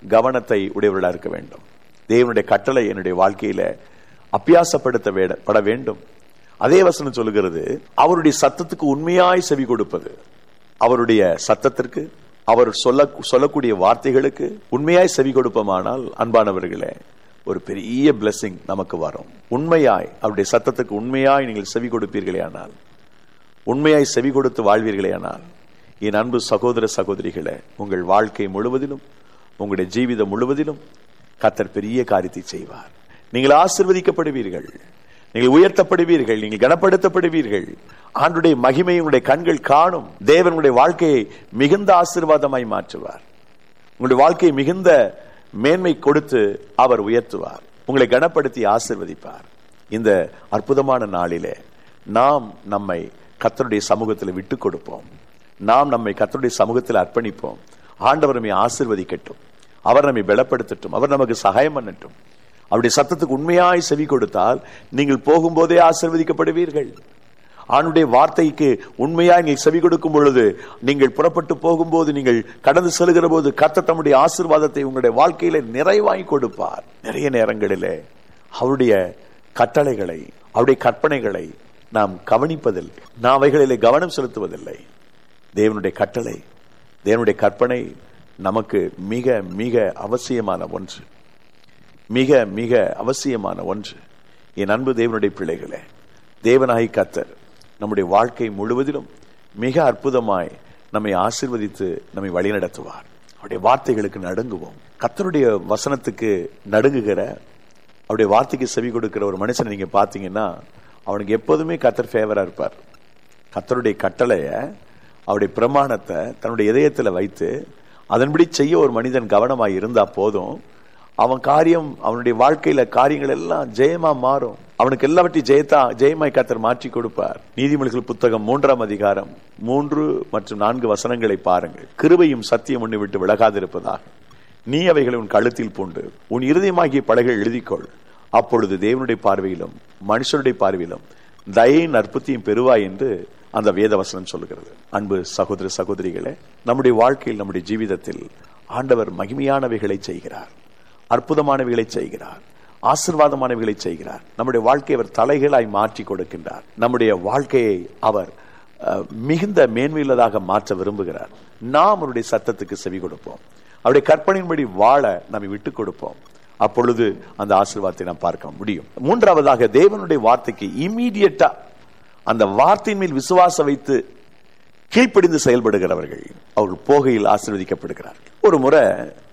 கவனத்தை உடையவர்களா இருக்க வேண்டும் தேவனுடைய கட்டளை என்னுடைய வாழ்க்கையில அப்பியாசப்படுத்த வேட- பட வேண்டும் அதே வசனம் சொல்லுகிறது அவருடைய சத்தத்துக்கு உண்மையாய் செவி கொடுப்பது அவருடைய சத்தத்திற்கு அவர் சொல்ல சொல்லக்கூடிய வார்த்தைகளுக்கு உண்மையாய் செவி கொடுப்போமானால் அன்பானவர்களே ஒரு பெரிய blessing நமக்கு வரும் உண்மையாய் அவருடைய சத்தத்துக்கு உண்மையாய் நீங்கள் செவி கொடுப்பீர்களே ஆனால் உண்மையாய் செவி கொடுத்து வாழ்வீர்களே ஆனால் என் அன்பு சகோதர சகோதரிகளே உங்கள் வாழ்க்கை முழுவதிலும் உங்களுடைய ஜீவிதம் முழுவதிலும் கத்தர் பெரிய காரியத்தை செய்வார் நீங்கள் ஆசிர்வதிக்கப்படுவீர்கள் நீங்கள் உயர்த்தப்படுவீர்கள் நீங்கள் கனப்படுத்தப்படுவீர்கள் ஆண்டுடைய மகிமை உங்களுடைய கண்கள் காணும் தேவனுடைய வாழ்க்கையை மிகுந்த ஆசீர்வாதமாய் மாற்றுவார் உங்களுடைய வாழ்க்கையை மிகுந்த மேன்மை கொடுத்து அவர் உயர்த்துவார் உங்களை கனப்படுத்தி ஆசிர்வதிப்பார் இந்த அற்புதமான நாளிலே நாம் நம்மை கத்தருடைய சமூகத்தில் விட்டு கொடுப்போம் நாம் நம்மை கத்தருடைய சமூகத்தில் அர்ப்பணிப்போம் ஆண்டவர் நம்மை ஆசிர்வதிக்கட்டும் அவர் நம்மை பலப்படுத்தட்டும் அவர் நமக்கு சகாயம் பண்ணட்டும் அவருடைய சத்தத்துக்கு உண்மையாய் செவி கொடுத்தால் நீங்கள் போகும்போதே ஆசிர்வதிக்கப்படுவீர்கள் ஆணுடைய வார்த்தைக்கு உண்மையாய் நீங்கள் செவி கொடுக்கும் பொழுது நீங்கள் புறப்பட்டு போகும்போது நீங்கள் கடந்து செல்கிற போது கர்த்தர் தம்முடைய ஆசீர்வாதத்தை உங்களுடைய வாழ்க்கையில நிறைவாய் கொடுப்பார் நிறைய நேரங்களிலே அவருடைய கட்டளைகளை அவருடைய கற்பனைகளை நாம் கவனிப்பதில்லை நாம் அவைகளிலே கவனம் செலுத்துவதில்லை தேவனுடைய கட்டளை தேவனுடைய கற்பனை நமக்கு மிக மிக அவசியமான ஒன்று மிக மிக அவசியமான ஒன்று என் அன்பு தேவனுடைய பிள்ளைகளே தேவனாகி கத்தர் நம்முடைய வாழ்க்கை முழுவதிலும் மிக அற்புதமாய் நம்மை ஆசிர்வதித்து நம்மை வழிநடத்துவார் அவருடைய வார்த்தைகளுக்கு நடுங்குவோம் கத்தருடைய வசனத்துக்கு நடுங்குகிற அவருடைய வார்த்தைக்கு செவி கொடுக்கிற ஒரு மனுஷனை நீங்க பாத்தீங்கன்னா அவனுக்கு எப்போதுமே கத்தர் ஃபேவரா இருப்பார் கத்தருடைய கட்டளைய அவருடைய பிரமாணத்தை தன்னுடைய இதயத்துல வைத்து அதன்படி செய்ய ஒரு மனிதன் கவனமாய் இருந்தா போதும் அவன் காரியம் அவனுடைய வாழ்க்கையில காரியங்கள் எல்லாம் ஜெயமா மாறும் அவனுக்கு எல்லாவற்றையும் ஜெயத்தா ஜெயமாய் கத்தர் மாற்றி கொடுப்பார் நீதிமொழிகள் புத்தகம் மூன்றாம் அதிகாரம் மூன்று மற்றும் நான்கு வசனங்களை பாருங்கள் கிருபையும் சத்தியம் உன்னை விட்டு விலகாதிருப்பதாக நீ அவைகளை உன் கழுத்தில் பூண்டு உன் இருதயமாகிய பலகை எழுதிக்கொள் அப்பொழுது தேவனுடைய பார்வையிலும் மனுஷனுடைய பார்வையிலும் தயையின் அற்புத்தியும் பெறுவாய் என்று அந்த வேத வசனம் சொல்லுகிறது அன்பு சகோதர சகோதரிகளே நம்முடைய வாழ்க்கையில் நம்முடைய ஜீவிதத்தில் ஆண்டவர் மகிமையானவைகளை செய்கிறார் அற்புதமானவைகளை செய்கிறார் ஆசிர்வாதமானவைகளை செய்கிறார் நம்முடைய வாழ்க்கையை அவர் தலைகளாய் மாற்றி கொடுக்கின்றார் நம்முடைய வாழ்க்கையை அவர் அஹ், மிகுந்த மேன்மையுள்ளதாக மாற்ற விரும்புகிறார் நாம் அவருடைய சத்தத்துக்கு செவி கொடுப்போம் அவருடைய கற்பனையின்படி வாழ நம்மை விட்டுக் கொடுப்போம் அப்பொழுது அந்த ஆசீர்வாதத்தை நாம் பார்க்க முடியும் மூன்றாவதாக தேவனுடைய வார்த்தைக்கு இம்மீடியட்டா அந்த வார்த்தையின் மேல் விசுவாசம் வைத்து கீழ்ப்படிந்து செயல்படுகிறவர்கள் அவர்கள் போகையில் ஆசீர்வதிக்கப்படுகிறார்கள் ஒரு முறை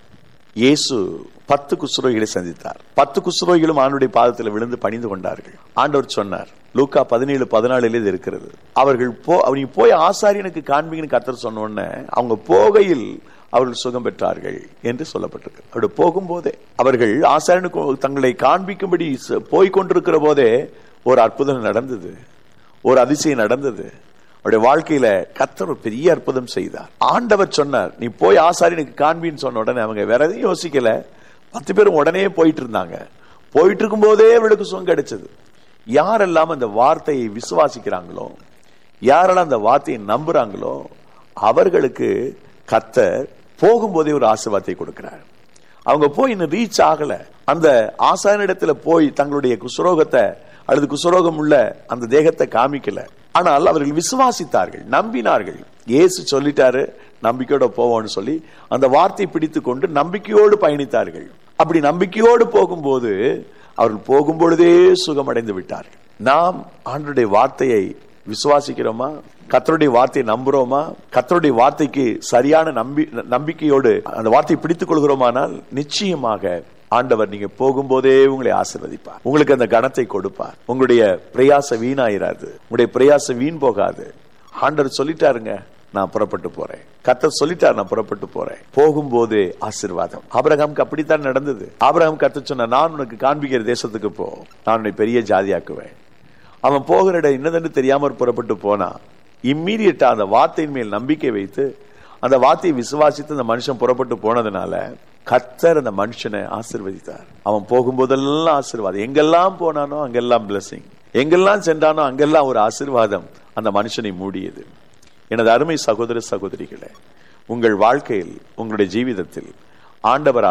இயேசு பத்து குஷ்ரோகிகளை சந்தித்தார் பத்து குஷ்ரோகிகளும் ஆண்டுடைய பாதத்தில் விழுந்து பணிந்து கொண்டார்கள் ஆண்டவர் சொன்னார் லூக்கா பதினேழு பதினாலுல இது இருக்கிறது அவர்கள் போ அவங்க போய் ஆசாரியனுக்கு காண்பீங்கன்னு கத்தர் சொன்ன உடனே அவங்க போகையில் அவர்கள் சுகம் பெற்றார்கள் என்று சொல்லப்பட்டிருக்கு அப்படி போகும்போதே அவர்கள் ஆசாரியனுக்கு தங்களை காண்பிக்கும்படி ச- போய்க் கொண்டிருக்கிற போதே ஒரு அற்புதம் நடந்தது ஒரு அதிசயம் நடந்தது அவருடைய வாழ்க்கையில கத்தர் ஒரு பெரிய அற்புதம் செய்தார் ஆண்டவர் சொன்னார் நீ போய் ஆசாரியனுக்கு காண்பின்னு சொன்ன உடனே அவங்க வேற எதையும் யோசிக்கல பத்து பேரும் உடனே போயிட்டு இருந்தாங்க போயிட்டு இருக்கும் போதே அவளுக்கு சுகம் கிடைச்சது யாரெல்லாம் அந்த வார்த்தையை விசுவாசிக்கிறாங்களோ யாரெல்லாம் அந்த வார்த்தையை நம்புறாங்களோ அவர்களுக்கு கத்தர் போகும்போதே ஒரு ஆசீர்வாதத்தை கொடுக்கிறார் அவங்க போய் இன்னும் ரீச் ஆகல அந்த ஆசானிடத்துல போய் தங்களுடைய குசுரோகத்தை அல்லது குசுரோகம் உள்ள அந்த தேகத்தை காமிக்கல ஆனால் அவர்கள் விசுவாசித்தார்கள் நம்பினார்கள் இயேசு சொல்லிட்டாரு நம்பிக்கையோட போவோம்னு சொல்லி அந்த வார்த்தை பிடித்து கொண்டு நம்பிக்கையோடு பயணித்தார்கள் அப்படி நம்பிக்கையோடு போகும்போது அவர்கள் போகும்பொழுதே சுகமடைந்து விட்டார்கள் நாம் ஆண்டுடைய வார்த்தையை விசுவாசிக்கிறோமா கத்தருடைய வார்த்தையை நம்புறோமா கத்தருடைய வார்த்தைக்கு சரியான நம்பி நம்பிக்கையோடு அந்த வார்த்தையை பிடித்துக் கொள்கிறோமானால் நிச்சயமாக ஆண்டவர் நீங்க போகும்போதே உங்களை ஆசிர்வதிப்பார் உங்களுக்கு அந்த கணத்தை கொடுப்பார் உங்களுடைய பிரயாச வீணாயிராது உங்களுடைய பிரயாச வீண் போகாது ஆண்டவர் சொல்லிட்டாருங்க நான் புறப்பட்டு போறேன் கத்தர் சொல்லிட்டார் நான் புறப்பட்டு போறேன் போகும்போதே ஆசீர்வாதம் ஆபிரகாமுக்கு அப்படித்தான் நடந்தது ஆபிரகாம் கத்த சொன்ன நான் உனக்கு காண்பிக்கிற தேசத்துக்கு போ நான் உன்னை பெரிய ஜாதியாக்குவேன் அவன் போகிற இடம் என்னதென்று தெரியாமற் புறப்பட்டு போனான் இம்மீடியட்டா அந்த வார்த்தையின் மேல் நம்பிக்கை வைத்து அந்த வார்த்தையை விசுவாசித்து அந்த மனுஷன் புறப்பட்டு போனதுனால கத்தர் அந்த மனுஷனை ஆசிர்வதித்தார் அவன் போகும்போதெல்லாம் ஆசீர்வாதம் எங்கெல்லாம் போனானோ அங்கெல்லாம் blessing எங்கெல்லாம் சென்றானோ அங்கெல்லாம் ஒரு ஆசீர்வாதம் அந்த மனுஷனை மூடியது எனது அருமை சகோதர சகோதரிகளே உங்கள் வாழ்க்கையில் உங்களுடைய ஜீவிதத்தில் ஆண்டவர்